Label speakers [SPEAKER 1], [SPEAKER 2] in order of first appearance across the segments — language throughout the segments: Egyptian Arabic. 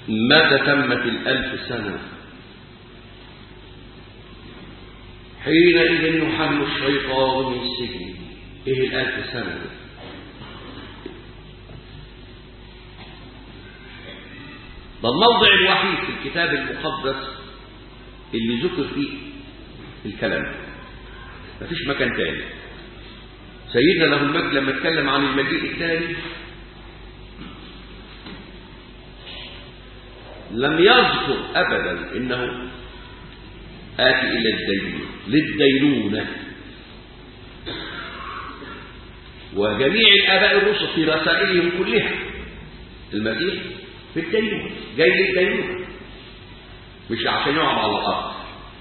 [SPEAKER 1] متى تمت الألف سنة حينئذ يحل الشيطان من السجن ايه الألف سنة دي؟ ده الموضع الوحيد في الكتاب المقدس اللي ذكر فيه الكلام مفيش مكان تاني سيدنا له المجد لما اتكلم عن المجيء الثاني لم يذكر ابدا انه اتي الى الدينونه للدينونه وجميع الاباء الرسل في رسائلهم كلها المسيح في الدينونه جاي للدينونه مش عشان يقعد على الارض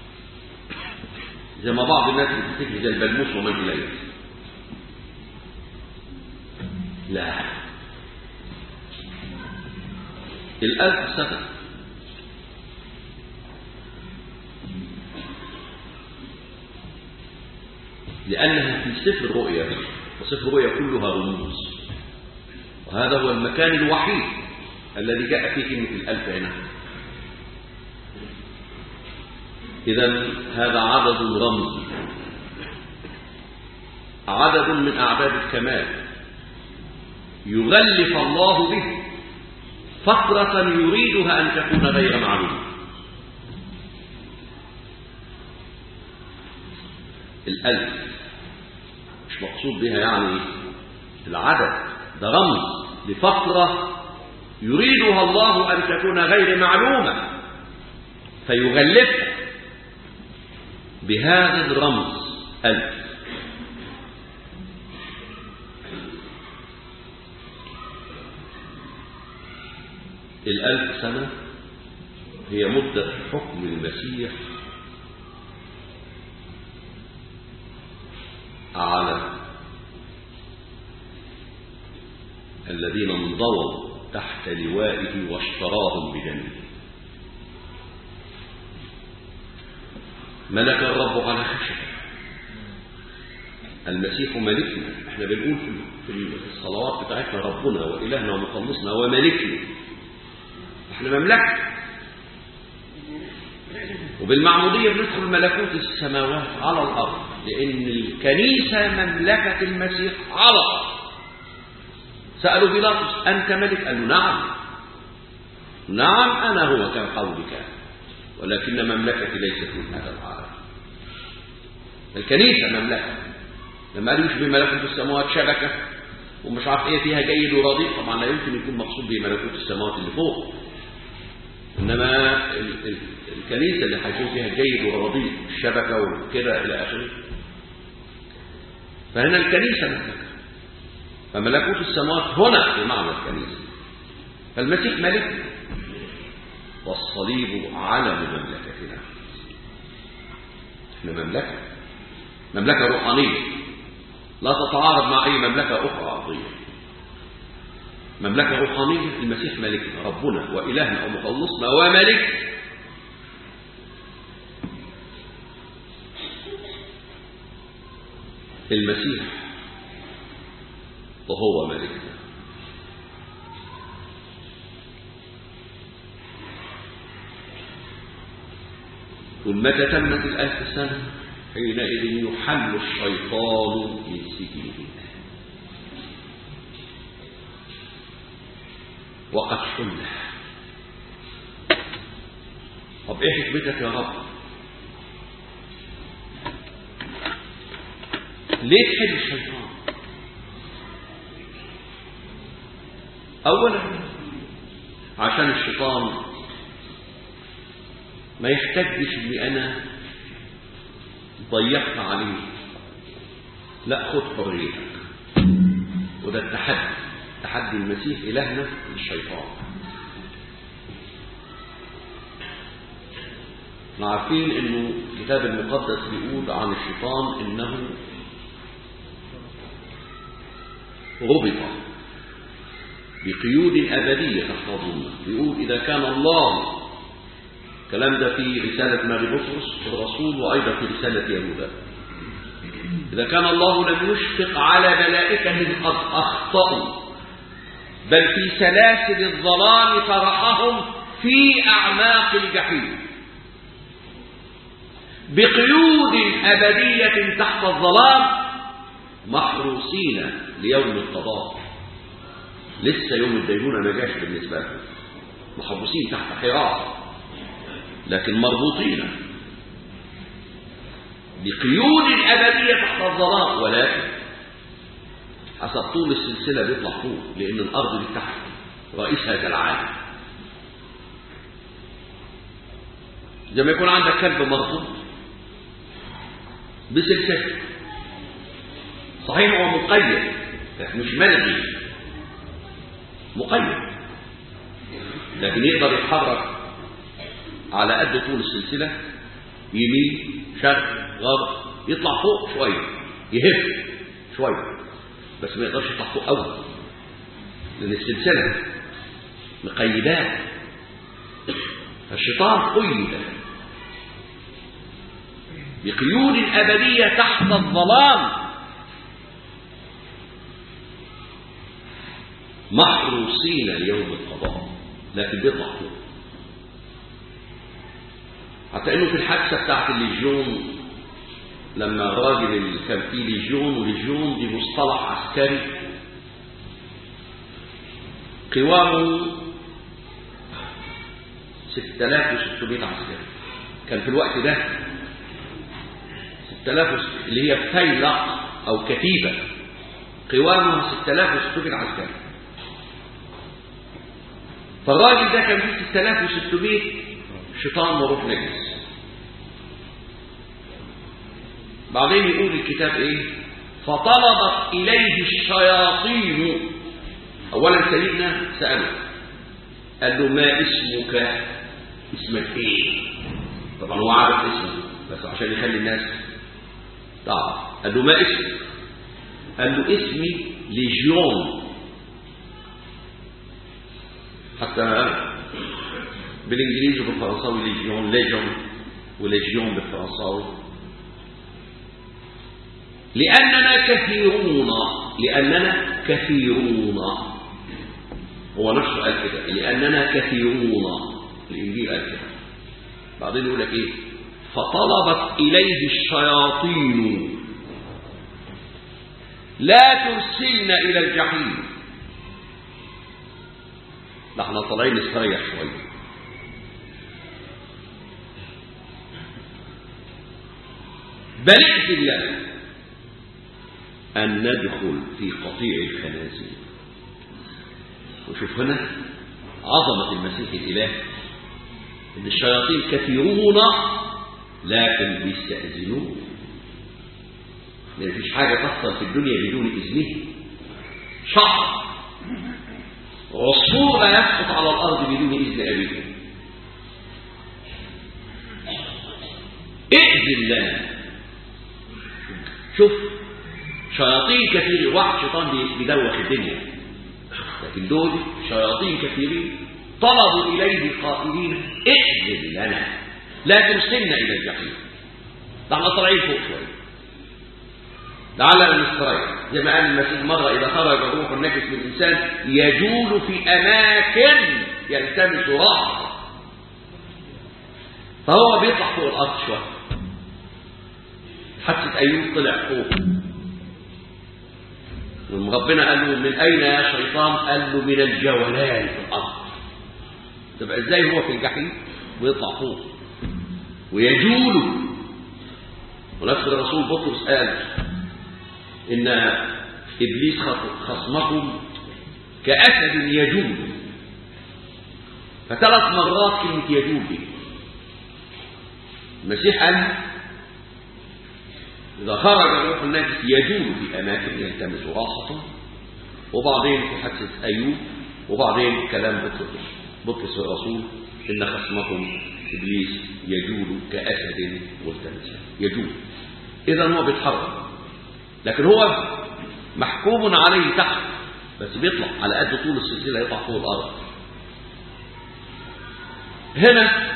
[SPEAKER 1] زي ما بعض الناس بتفتكر زي البلموس وما اليه لا الألف سنة لأنها في سفر الرؤيا وسفر الرؤيا كلها رموز وهذا هو المكان الوحيد الذي جاء فيه كلمة الألف هنا إذا هذا عدد رمزي عدد من أعداد الكمال يغلف الله به فترة يريدها أن تكون غير معلومة الألف مش مقصود بها يعني العدد ده رمز لفترة يريدها الله أن تكون غير معلومة فيغلفها بهذا الرمز ألف الألف سنة هي مدة حكم المسيح على الذين انضووا تحت لوائه واشتراهم بدمه ملك الرب على خشبه المسيح ملكنا احنا بنقول في الصلوات بتاعتنا ربنا وإلهنا ومخلصنا وملكنا احنا مملكة وبالمعمودية بندخل ملكوت السماوات على الأرض لأن الكنيسة مملكة المسيح على الأرض سألوا بيلاطس أنت ملك قال له نعم نعم أنا هو كان قولك ولكن مملكتي ليست من هذا العالم الكنيسة مملكة لما قالوا يشبه ملكوت السماوات شبكة ومش عارف ايه فيها جيد ورديء طبعا لا يمكن يكون مقصود به ملكوت السماوات اللي فوق انما ال ال الكنيسه اللي هيكون فيها جيد ورديء الشبكه وكده الى اخره فهنا الكنيسه مملكه فملكوت السماوات هنا بمعنى الكنيسه فالمسيح ملك والصليب علم مملكتنا احنا مملكه مملكه روحانيه لا تتعارض مع اي مملكه اخرى ارضيه مملكة روحانية المسيح ملكنا ربنا وإلهنا ومخلصنا وملك المسيح وهو ملكنا ثم متى تمت الألف سنة حينئذ يحل الشيطان من سجنه وقد حل طب ايه حكمتك يا رب ليه تحل الشيطان اولا عشان الشيطان ما يحتجش اني انا ضيقت عليه لا خد حريتك وده التحدي تحدي المسيح إلهنا للشيطان احنا عارفين انه الكتاب المقدس بيقول عن الشيطان انه ربط بقيود أبدية تحفظون بيقول إذا كان الله الكلام ده في رسالة ماري بطرس الرسول وأيضا في رسالة يهوذا إذا كان الله لم يشفق على ملائكته قد أخطأوا بل في سلاسل الظلام طرحهم في أعماق الجحيم بقيود أبدية تحت الظلام محروسين ليوم القضاء لسه يوم الدينونة ما جاش بالنسبة لهم محروسين تحت حراسة لكن مربوطين بقيود أبدية تحت الظلام ولكن حسب طول السلسلة بيطلع فوق لأن الأرض دي تحت رئيسها كالعالم زي ما يكون عندك كلب مربوط بسلسلة صحيح هو مقيد لكن مش ملغي مقيد لكن يقدر يتحرك على قد طول السلسلة يمين شرق غرب يطلع فوق شوية يهف شوية بس ما يقدرش يطلع فوق قوي لأن السلسلة مقيدات فالشيطان قيد بقيود أبدية تحت الظلام محروسين ليوم القضاء لكن بيطلع فوق حتى انه في الحادثه بتاعت الليجيون لما الراجل اللي كان فيه ليجيون وليجيون دي مصطلح عسكري قوامه 6600 عسكري كان في الوقت ده 6000 اللي هي فيلق او كتيبه قوامها 6600 عسكري فالراجل ده كان فيه 6600 شيطان وروح نجس بعدين يقول الكتاب ايه فطلبت اليه الشياطين اولا سيدنا ساله قال له ما اسمك اسمك ايه طبعا هو عارف اسمه بس عشان يخلي الناس تعرف قال له ما اسمك قال له اسمي ليجيون حتى بالانجليزي وبالفرنساوي ليجيون ليجون وليجيون بالفرنساوي لأننا كثيرون لأننا كثيرون هو نفسه قال كده لأننا كثيرون الإنجيل قال كده بعدين يقول لك إيه فطلبت إليه الشياطين لا ترسلنا إلى الجحيم ده احنا طالعين نستريح شويه بل اغفر لنا أن ندخل في قطيع الخنازير وشوف هنا عظمة المسيح الإله إن الشياطين كثيرون لكن بيستأذنون ما فيش حاجة تحصل في الدنيا بدون إذنه شعر عصفور لا يسقط على الأرض بدون إذن أبيه ائذن لنا شوف شياطين كثير واحد شيطان بيدوخ الدنيا لكن دول شياطين كثيرين طلبوا إليه قائلين ائذن لنا لا ترسلنا إلى الجحيم ده احنا طالعين فوق شوية لعلنا نستريح زي ما قال المسيح مرة إذا خرج الروح النجس من الإنسان يجول في أماكن يلتمس راحة فهو بيطلع فوق الأرض شوية حتى أيوب طلع فوق ربنا قال له من أين يا شيطان قال له من الجولان في الأرض تبقى إزاي هو في الجحيم ويطلع فوق ويجول ونفس الرسول بطرس قال إن إبليس خصمكم كأسد يجول فثلاث مرات كلمة يجول دي المسيح قال إذا خرج الروح النجس يجول في أماكن يلتمس راحة وبعدين في حادثة أيوب وبعدين كلام بطرس بطرس الرسول إن خصمكم إبليس يجول كأسد ملتمس يجول إذا هو بيتحرك لكن هو محكوم عليه تحت بس بيطلع على قد طول السلسلة يطلع فوق الأرض هنا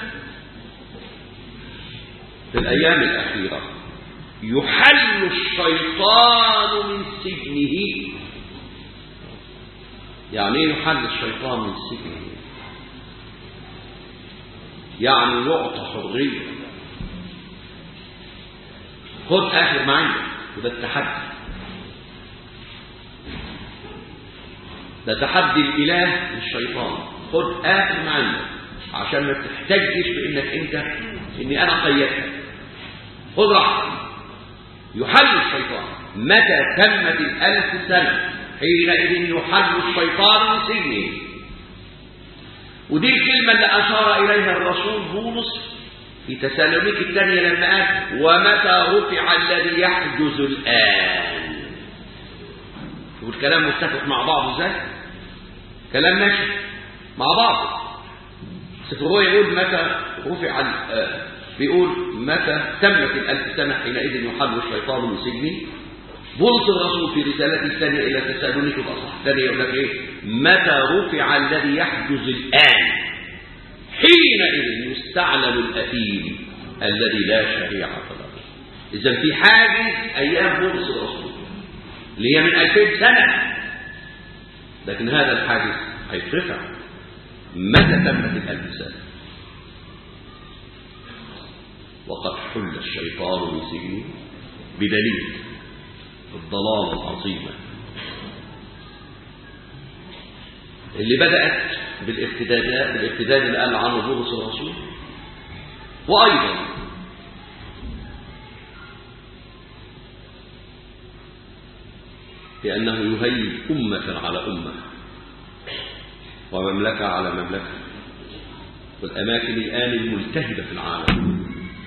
[SPEAKER 1] في الأيام الأخيرة يحل الشيطان من سجنه يعني ايه يحل الشيطان من سجنه يعني يعطى حرية خد آخر ما عندك وده التحدي ده تحدي الإله للشيطان خد آخر ما عندك عشان ما تحتجش بإنك أنت إني أنا قيدتك خد راحتك يحل الشيطان متى تمت الألف سنة حينئذ يحل الشيطان من سجنه ودي الكلمة اللي أشار إليها الرسول بولس في تسالونيك الثانية لما قال ومتى رفع الذي يحجز الآن شوف الكلام متفق مع بعضه ازاي كلام ماشي مع بعض سفر الرؤيا يقول متى رفع آه بيقول متى تمت الألف سنة حينئذ يحل الشيطان من سجنه بولس الرسول في رسالته الثانية إلى تسالونيك الأصح الثانية يقول لك إيه متى رفع الذي يحجز الآن حينئذ يستعلم الأثيم الذي لا شريعة له إذا في حاجز أيام بولس الرسول اللي هي من 2000 سنة لكن هذا الحاجز هيترفع متى تمت الألف سنة وقد حل الشيطان من سجنه بدليل الضلال العظيمة اللي بدأت بالارتداد بالارتداد اللي قال عنه بولس الرسول وأيضا لأنه يهيج أمة على أمة ومملكة على مملكة والأماكن الآن الملتهبة في العالم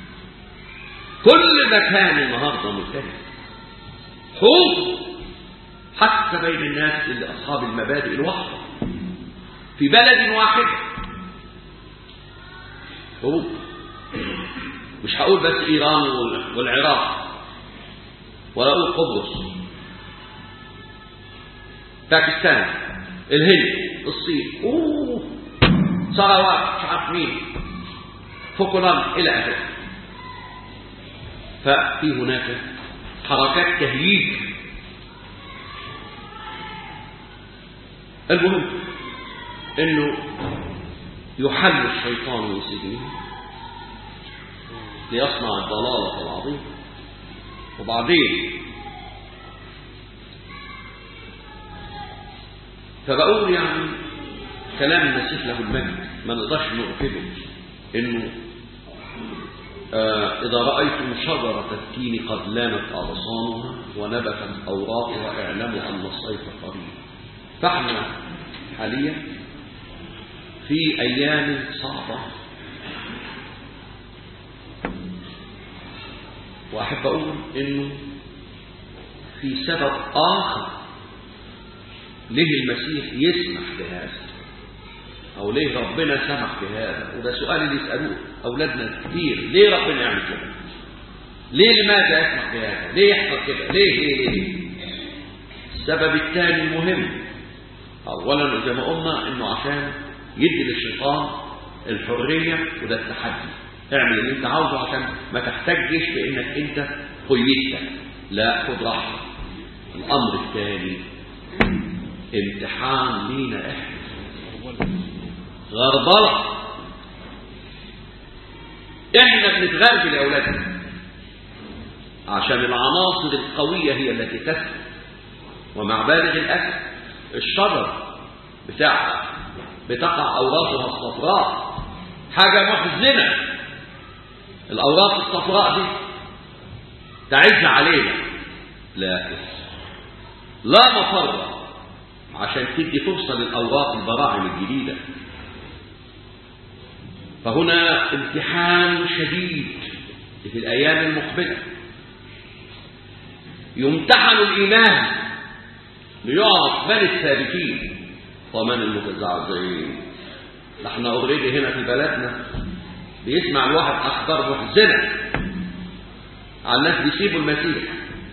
[SPEAKER 1] كل مكان النهاردة ملتهب حروب حتى بين الناس اللي أصحاب المبادئ الواحدة في بلد واحد حروب مش هقول بس إيران والعراق ولا أقول قبرص باكستان الهند الصين أوه ثروات مش عارف مين فوكولان إلى آخره ففي هناك حركات تهييج المهم انه يحل الشيطان من سجنه ليصنع الضلالة العظيمة وبعدين فبقول يعني كلام المسيح له المجد ما نقدرش نرفضه انه آه إذا رأيتم شجرة التين قد لامت أغصانها ونبتت أوراقها اعلموا أن الصيف قريب فاحنا حاليا في أيام صعبة وأحب أقول إنه في سبب آخر ليه المسيح يسمح بهذا أو ليه ربنا سمح بهذا وده سؤال اللي يسألوه أولادنا كتير ليه ربنا يعمل كده ليه لماذا يسمح بهذا ليه يحصل كده ليه ليه ليه السبب الثاني المهم أولا زي ما قلنا إنه عشان يدي للشيطان الحرية وده التحدي اعمل اللي انت عاوزه عشان ما تحتجش بانك انت قيدت لا خد راحتك الامر الثاني امتحان لينا احنا غربلة احنا بنتغربل يا اولادنا عشان العناصر القوية هي التي تسكن ومع بالغ الأسف الشجر بتاعها بتقع أوراقها الصفراء حاجة محزنة الأوراق الصفراء دي تعز علينا لكن لا مفر عشان تدي فرصة للأوراق البراعم الجديدة فهنا امتحان شديد في الأيام المقبلة يمتحن الإيمان ليعرف من الثابتين ومن المتزعزعين نحن اوريدي هنا في بلدنا بيسمع الواحد اخبار محزنه عن ناس بيسيبوا المسيح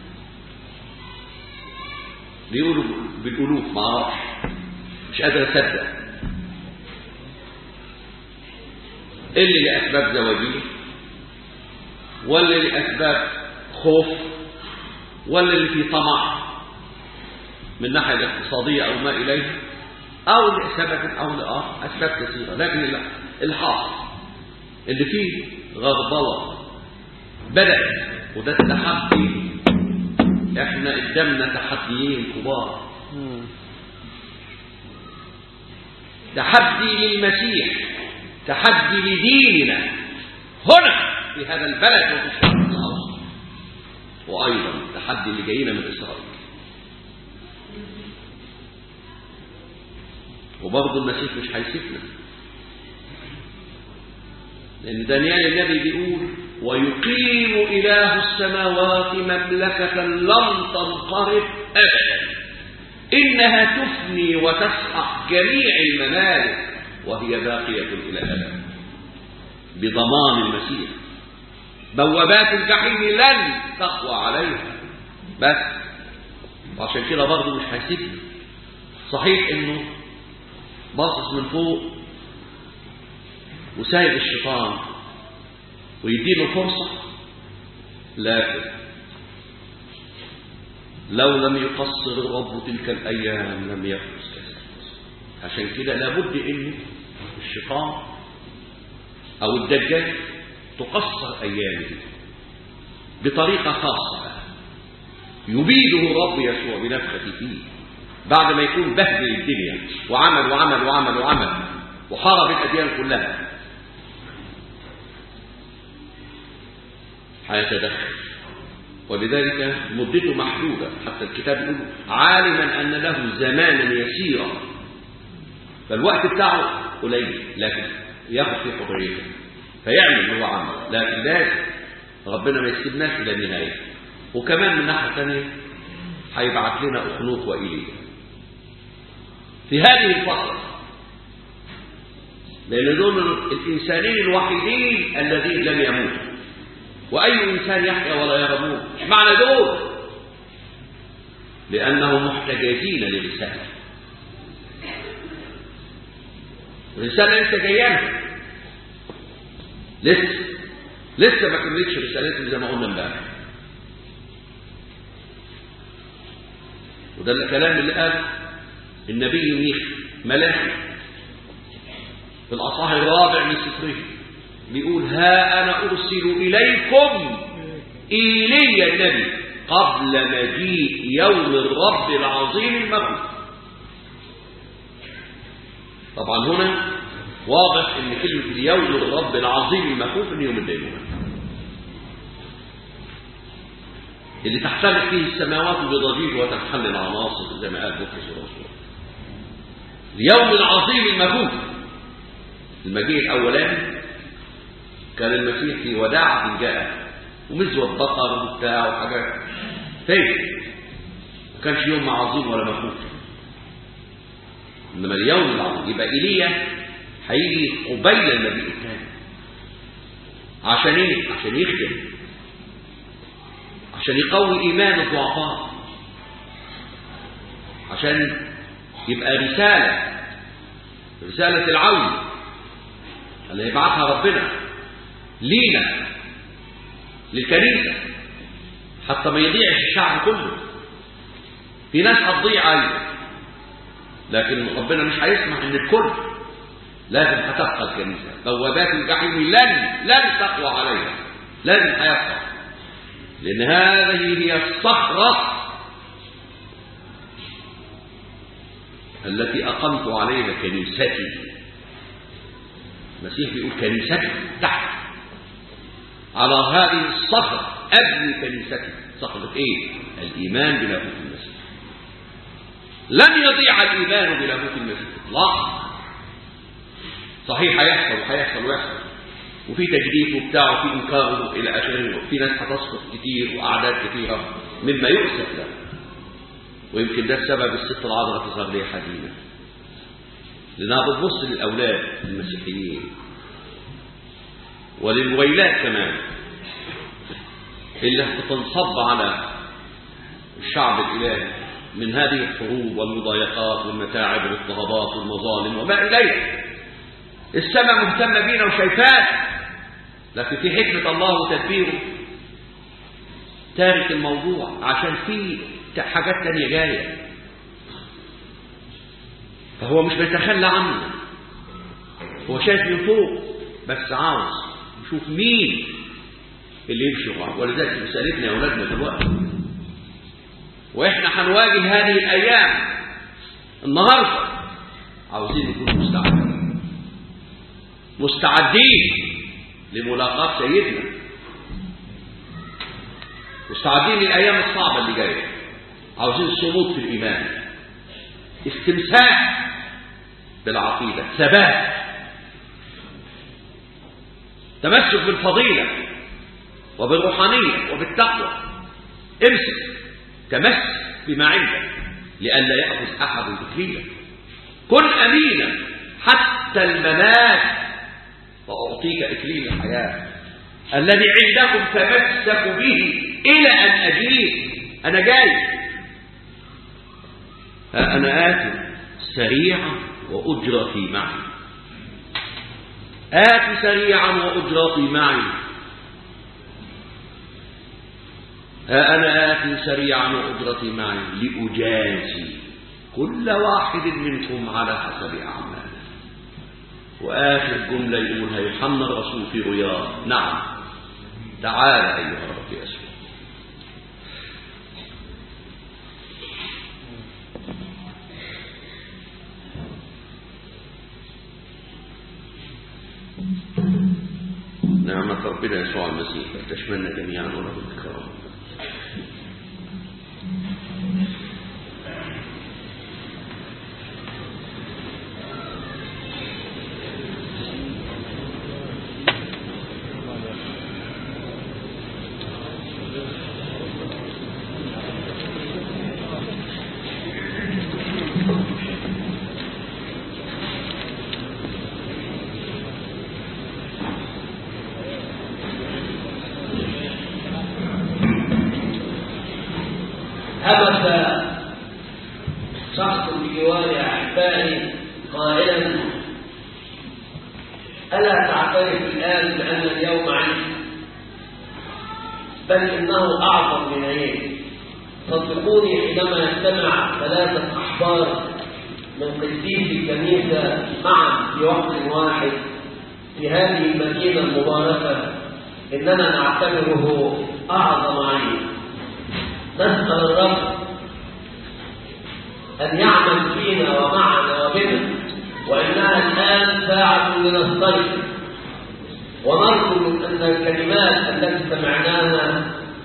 [SPEAKER 1] بيقولوا بالالوف ما اعرفش مش قادر اصدق اللي لاسباب زواجيه ولا لاسباب خوف ولا اللي فيه طمع من الناحيه الاقتصاديه او ما اليه أو لسبب أو لآخر أسباب كثيرة لكن الحاصل اللي فيه غربلة بدأ وده التحدي احنا قدامنا تحديين كبار تحدي للمسيح تحدي لديننا هنا في هذا البلد وفي الشرق الاوسط وايضا تحدي اللي جايين من اسرائيل وبرضه المسيح مش هيسيبنا لأن دانيال النبي بيقول ويقيم إله السماوات مملكة لم تنقرض أبدا إنها تفني وتسحق جميع الممالك وهي باقية إلى الأبد بضمان المسيح بوابات الجحيم لن تقوى عليها بس وعشان كده برضه مش هيسيبنا صحيح انه باصص من فوق وسايب الشيطان ويديله فرصة لكن لو لم يقصر الرب تلك الأيام لم يحدث كذا عشان كده لابد إن الشيطان أو الدجال تقصر أيامه بطريقة خاصة يبيده الرب يسوع بنفخة فيه بعد ما يكون بهدل الدنيا وعمل وعمل وعمل وعمل وحارب الأديان كلها هيتدخل ولذلك مدته محدودة حتى الكتاب يقول عالما أن له زمانا يسيرا فالوقت بتاعه قليل لكن ياخد فيه حريته فيعمل اللي هو عمل لكن لازم ربنا ما يسيبناش إلى النهاية وكمان من ناحية ثانية هيبعت لنا أخنوط وإيليا في هذه الفترة لأن دول الإنسانين الوحيدين الذين لم يموتوا وأي إنسان يحيا ولا يموت معنى دول لأنهم محتجزين لرسالة الرسالة لسه جاية لسه لسه ما كملتش رسالتهم زي ما قلنا امبارح وده الكلام اللي قال النبي ميخ ملاك في الأصحاح الرابع من سفره بيقول ها أنا أرسل إليكم إيليا النبي قبل مجيء يوم الرب العظيم المكون طبعا هنا واضح ان كلمة اليوم الرب العظيم المكون من يوم الدينونة اللي تحترق فيه السماوات بضجيج وتنحل العناصر زي ما قال بطرس الرسول اليوم العظيم المكون المجيء الاولاني كان المسيح في وداعة جاء ومزوى بقر وبتاع وحاجات فين ما كانش يوم عظيم ولا مفهوم انما اليوم العظيم يبقى ايليا هيجي قبيل النبي الثاني عشان ايه عشان يخدم عشان يقوي ايمان الضعفاء عشان يبقى رساله رساله العون اللي يبعثها ربنا لينا للكنيسة حتى ما يضيعش الشعب كله في ناس هتضيع أيضا لكن ربنا مش هيسمح ان الكل لازم هتبقى الكنيسة بوابات الجحيم لن لن تقوى عليها لازم هيبقى لأن هذه هي الصخرة التي أقمت عليها كنيستي المسيح بيقول كنيستي تحت على هذه الصخرة أبني كنيستي صخرة إيه؟ الإيمان بلاهوت المسيح لن يضيع الإيمان بلاهوت المسيح إطلاقا صحيح هيحصل وهيحصل ويحصل وفي تجديد وبتاع وفي إنكار إلى آخره وفي ناس هتسقط كتير وأعداد كثيرة مما يؤسف له ويمكن ده السبب الست العذراء تظهر لي حزينة لأنها بتبص للأولاد المسيحيين وللويلات كمان اللي هتنصب على الشعب الإلهي من هذه الحروب والمضايقات والمتاعب والاضطهادات والمظالم وما إليه السماء مهتمة بينا وشايفانا لكن في حكمة الله وتدبيره تارك الموضوع عشان في حاجات تانية جاية فهو مش بيتخلى عنه هو شايف من فوق بس عاوز وشوف مين اللي يمشي وراه ولذلك مسألتنا يا أولادنا دلوقتي وإحنا هنواجه هذه الأيام النهاردة عاوزين نكون مستعدين مستعدين لملاقاة سيدنا مستعدين للأيام الصعبة اللي جاية عاوزين صمود في الإيمان استمساك بالعقيدة ثبات تمسك بالفضيلة وبالروحانية وبالتقوى امسك تمسك بما عندك لئلا يأخذ أحد بكرية كن أمينا حتى الممات وأعطيك إكليل الحياة الذي عندكم تمسك به إلى أن أجيب أنا جاي أنا آت سريعا وأجرتي معي آت سريعا وأجرتي معي ها أنا آت سريعا وأجرتي معي لأجازي كل واحد منكم على حسب أعماله وآخر جملة يقولها يوحنا الرسول في رياض نعم تعال أيها الرب يسوع نعمة ربنا يسوع المسيح تشملنا جميعا وله الكرامة
[SPEAKER 2] همس شخص بجوار أحبائي قائلا ألا تعترف الآن بأن اليوم عيد بل إنه أعظم من عيد صدقوني حينما يجتمع ثلاثة أحبار من قديس الكنيسة معا في وقت واحد في هذه المدينة المباركة إننا نعتبره أعظم عيد نسأل الرب أن يعمل فينا ومعنا وبنا وإنها الآن ساعة لنستيقظ ونرجو أن الكلمات التي سمعناها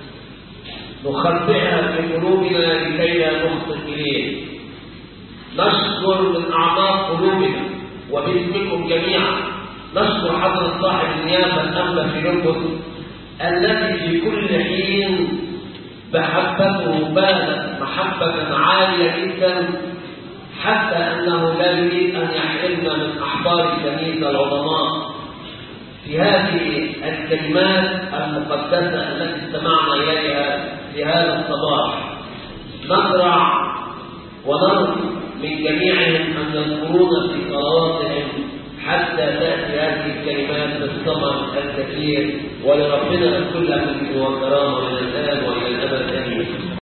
[SPEAKER 2] نخبئها في قلوبنا لكي لا نخطئ إليه نشكر من أعماق قلوبنا وباسمكم جميعا نشكر حضرة صاحب النيابة الأنبا في لبس الذي في كل حين محبته بالت محبة عالية جدا حتى أنه لا يريد أن يحرمنا من أحبار الكنيسة العظماء في هذه الكلمات المقدسة التي استمعنا إليها في هذا الصباح نزرع ونرجو من جميعهم أن يذكرون في صلواتهم حتى تأتي هذه الكلمات بالثمر الكثير ولربنا كل مجد وكرامة من الآن وإلى الأبد آمين